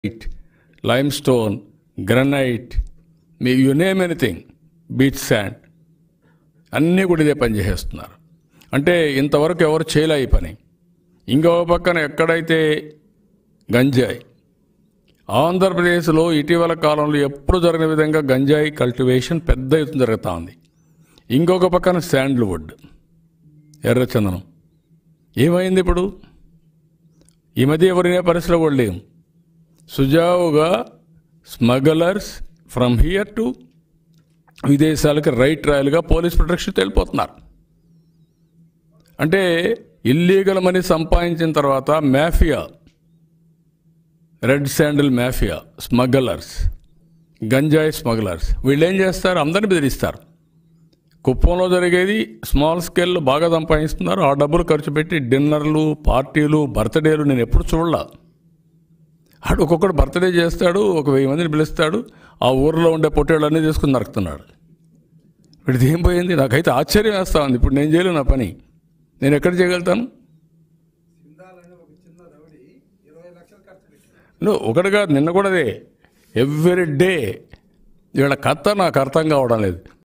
granite limestone granite మీ you name anything beach sand అన్నీ కూడా ఇదే పని చేసేస్తున్నారు అంటే ఇంతవరకు ఎవరు చేయలే ఈ పని ఇంకో పక్కన ఎక్కడైతే గంజాయి ఆంధ్రప్రదేశ్లో ఇటీవల కాలంలో ఎప్పుడు జరిగిన విధంగా గంజాయి కల్టివేషన్ పెద్ద ఎత్తున జరుగుతూ ఉంది ఇంకొక పక్కన శాండ్ల్వుడ్ ఎర్రచందనం ఏమైంది ఇప్పుడు ఈ మధ్య ఎవరినే పరిస్థితిలో కూడా లేం సుజావుగా స్మగ్లర్స్ ఫ్రమ్ హియర్ టు విదేశాలకు రైట్ రాయలుగా పోలీస్ ప్రొటెక్షన్ వెళ్ళిపోతున్నారు అంటే ఇల్లీగల్ మనీ సంపాదించిన తర్వాత mafia red sandal mafia smugglers గంజాయి స్మగ్లర్స్ వీళ్ళు ఏం చేస్తారు అందరిని బెదిరిస్తారు కుప్పంలో జరిగేది స్మాల్ స్కేల్లో బాగా సంపాదిస్తున్నారు ఆ డబ్బులు ఖర్చు పెట్టి డిన్నర్లు పార్టీలు బర్త్డేలు నేను ఎప్పుడు చూడలా ఆడు ఒక్కొక్కడు బర్త్డే చేస్తాడు ఒక వెయ్యి మందిని పిలుస్తాడు ఆ ఊర్లో ఉండే పొట్టేళ్ళన్నీ తీసుకుని నరుకుతున్నాడు వీడిది ఏం పోయింది నాకైతే ఆశ్చర్యం వేస్తా ఉంది ఇప్పుడు నేను చేయలేను నా పని నేను ఎక్కడ చేయగలుగుతాను సింధాలని ఒక చిన్న రౌడీ ఇరవై లక్షలు ఖర్చు పెట్టాడు నువ్వు ఒకటి కాదు నిన్న కూడా అదే ఎవ్రీ డే వీళ్ళ కథ నాకు అర్థం కావడం లేదు